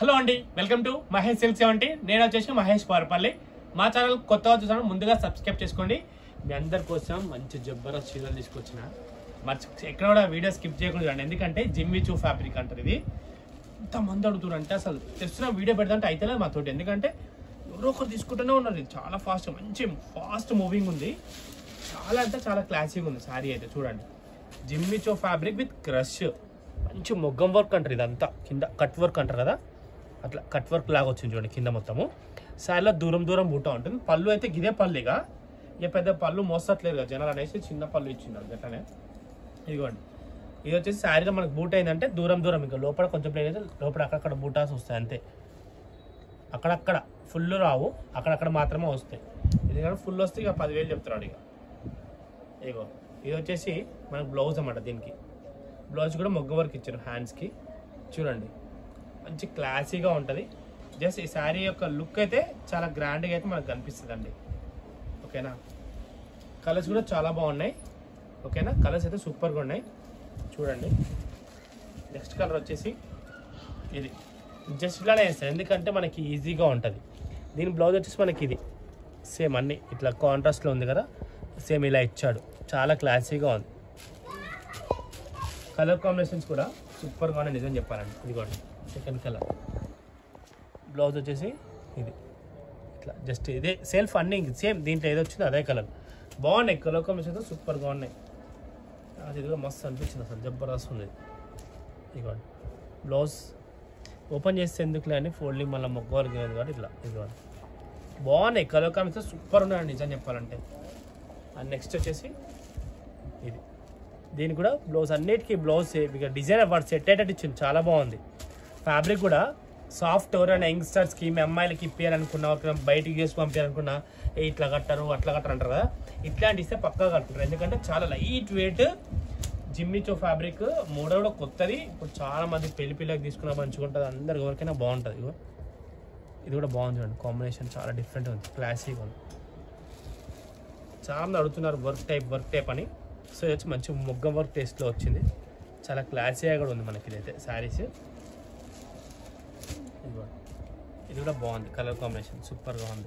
Hello అండి welcome to Mahesh silk seventy నేను వచ్చేసి మహేష్ పారపల్లి మా ఛానల్ కొత్తగా చూసాను ముందుగా సబ్స్క్రైబ్ చేసుకోండి మీ అందరి కోసం మంచి జబ్బరస్ చీరలు తీసుకొచ్చిన మర్చి ఎక్కడ కూడా వీడియో స్కిప్ చేయకుండా చూడండి ఎందుకంటే జిమ్మి చూ ఫ్యాబ్రిక్ అంటారు ఇది ఇంతమంది అడుగుతున్నారు అంటే అసలు తెస్తున్న వీడియో పెడదంటే అయితేలేదు మాతోటి ఎందుకంటే ఎవరో ఒకరు తీసుకుంటూనే ఉన్నారు ఇది చాలా ఫాస్ట్ మంచి ఫాస్ట్ మూవింగ్ ఉంది చాలా అంటే చాలా క్లాసిక్ ఉంది శారీ అయితే చూడండి జిమ్మిచో ఫ్యాబ్రిక్ విత్ క్రష్ మంచి మొగ్గం వర్క్ అంటారు ఇదంతా కింద కట్ వర్క్ అంటారు కదా అట్లా కట్ వర్క్ లాగా వచ్చింది చూడండి కింద మొత్తము శారీలో దూరం దూరం బూట ఉంటుంది పళ్ళు అయితే గిదే పల్లిగా ఇక పెద్ద పళ్ళు మోసట్లేదు కదా జనాలు అనేసి చిన్న పళ్ళు ఇచ్చింది గట్లనే ఇదిగోండి ఇది వచ్చేసి శారీలో మనకు బూట్ అయిందంటే దూరం దూరం ఇంకా లోపల కొంచెం ప్లేన్ అయితే లోపల అక్కడక్కడ బూటాస్ వస్తాయి అంతే అక్కడక్కడ ఫుల్ రావు అక్కడక్కడ మాత్రమే వస్తాయి ఇది కానీ ఫుల్ వస్తే ఇక పదివేలు చెప్తున్నాడు ఇక ఇగో ఇది వచ్చేసి మనకు బ్లౌజ్ అన్నమాట దీనికి బ్లౌజ్ కూడా మొగ్గ వర్క్ ఇచ్చారు హ్యాండ్స్కి చూడండి మంచి క్లాసీగా ఉంటుంది జస్ట్ ఈ శారీ యొక్క లుక్ అయితే చాలా గ్రాండ్గా అయితే మనకు కనిపిస్తుంది అండి ఓకేనా కలర్స్ కూడా చాలా బాగున్నాయి ఓకేనా కలర్స్ అయితే సూపర్గా ఉన్నాయి చూడండి నెక్స్ట్ కలర్ వచ్చేసి ఇది జస్ట్ ఇలానే వేస్తారు ఎందుకంటే మనకి ఈజీగా ఉంటుంది దీని బ్లౌజ్ వచ్చేసి మనకి ఇది సేమ్ అన్ని ఇట్లా కాంట్రాస్ట్లో ఉంది కదా సేమ్ ఇలా ఇచ్చాడు చాలా క్లాసీగా ఉంది కలర్ కాంబినేషన్స్ కూడా సూపర్గా ఉన్నాయి నిజం చెప్పాలండి ఇదిగోండి సెకండ్ కలర్ బ్లౌజ్ వచ్చేసి ఇది ఇట్లా జస్ట్ ఇదే సెల్ఫ్ అన్ని సేమ్ దీంట్లో ఏదో వచ్చిందో అదే కలర్ బాగున్నాయి కలర్ కాంబినేషన్స్ సూపర్గా ఉన్నాయి అది ఇది కూడా మస్తు అనిపించింది అసలు జబర్దస్త్ ఉంది ఇదిగోండి బ్లౌజ్ ఓపెన్ చేస్తే ఎందుకులే అని ఫోల్డింగ్ మళ్ళీ మొగ్గవారికి కాబట్టి ఇట్లా ఇదిగోండి బాగున్నాయి కలర్ కాంబినేషన్ సూపర్ ఉన్నాయండి నిజం చెప్పాలంటే అండ్ నెక్స్ట్ వచ్చేసి ఇది దీనికి కూడా బ్లౌజ్ అన్నిటికీ బ్లౌజ్ ఇక డిజైన్ వాడు సెట్ అయ్యేటట్టు ఇచ్చింది చాలా బాగుంది ఫ్యాబ్రిక్ కూడా సాఫ్ట్ ఎవరైనా యంగ్స్టర్స్కి మీ అమ్మాయిలకి ఇప్పారనుకున్నా ఒక బయటికి చేసి పంపించాలనుకున్నా ఏ ఇట్లా కట్టారు అట్లా కట్టారు అంటారు కదా ఇట్లాంటి ఇస్తే పక్కా కట్టుకుంటారు ఎందుకంటే చాలా లైట్ వెయిట్ జిమ్మిచో ఫ్యాబ్రిక్ మూడో కూడా కొత్తది ఇప్పుడు చాలా మంది పెళ్లి పిల్లకి తీసుకున్న మంచిగా ఉంటుంది అందరు ఎవరికైనా బాగుంటుంది ఇగో ఇది కూడా బాగుంది చూడండి కాంబినేషన్ చాలా డిఫరెంట్ ఉంది క్లాసిక్ ఉంది చాలా మంది అడుగుతున్నారు వర్క్ టైప్ వర్క్ టైప్ అని సో ఇది వచ్చి మంచి మొగ్గం వర్క్ టేస్ట్లో వచ్చింది చాలా క్లాసీగా కూడా ఉంది మనకి ఇదైతే శారీస్ ఇదిగోండి. ఇది కూడా బాగుంది కలర్ కాంబినేషన్ సూపర్గా ఉంది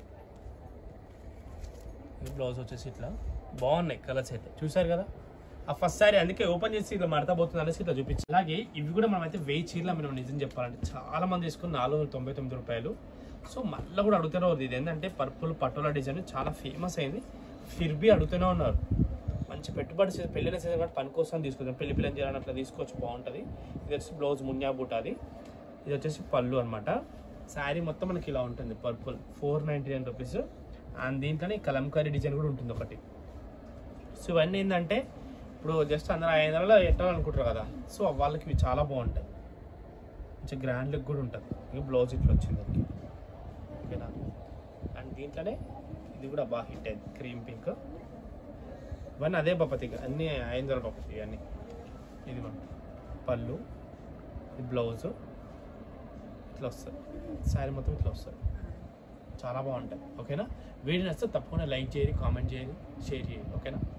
ఇది బ్లౌజ్ వచ్చేసి ఇట్లా బాగున్నాయి కలర్స్ అయితే చూసారు కదా ఆ ఫస్ట్ సారీ అందుకే ఓపెన్ చేసి ఇట్లా మడతపోతుంది అనేసి ఇట్లా చూపించి అలాగే ఇవి కూడా మనం అయితే వెయ్యి చీరలు మనం నిజం చెప్పాలంటే చాలా మంది తీసుకుని నాలుగు వందల తొంభై తొమ్మిది రూపాయలు సో మళ్ళీ కూడా అడుగుతూనే ఉంది ఇది ఏంటంటే పర్పుల్ పటోలా డిజైన్ చాలా ఫేమస్ అయింది ఫిర్బీ అడుగుతూనే ఉన్నారు మంచి పెట్టుబడి సీజన్ పెళ్ళిన సీజన్ కాబట్టి పని కోసం తీసుకుంటాం పెళ్లి పిల్లని చేయాలని అట్లా తీసుకోవచ్చు బాగుంటుంది ఇది వచ్చి బ్లౌజ్ మున్యా బూటాది ఇది వచ్చేసి పళ్ళు అనమాట శారీ మొత్తం మనకి ఇలా ఉంటుంది purple four ninety nine rupees and దీంట్లోనే కలంకారీ డిజైన్ కూడా ఉంటుంది ఒకటి సో ఇవన్నీ ఏంటంటే ఇప్పుడు జస్ట్ అందరూ ఐదు వందలలో ఎట్టాలనుకుంటారు కదా సో వాళ్ళకి ఇవి చాలా బాగుంటాయి మంచి గ్రాండ్ లుక్ కూడా ఉంటుంది ఇక బ్లౌజ్ ఇట్లా వచ్చింది దానికి ఓకేనా అండ్ దీంట్లోనే ఇది కూడా బాగా హిట్ అయింది క్రీమ్ పింక్ ఇవన్నీ అదే పప్పతి అన్నీ ఐదు వందల పప్పతి ఇవన్నీ ఇది మన పళ్ళు ఇది బ్లౌజు ఇట్లా వస్తుంది శారీ మొత్తం ఇట్లా వస్తుంది చాలా బాగుంటాయి ఓకేనా వీడియో నచ్చితే తప్పకుండా లైక్ చేయండి కామెంట్ చేయండి షేర్ చేయండి ఓకేనా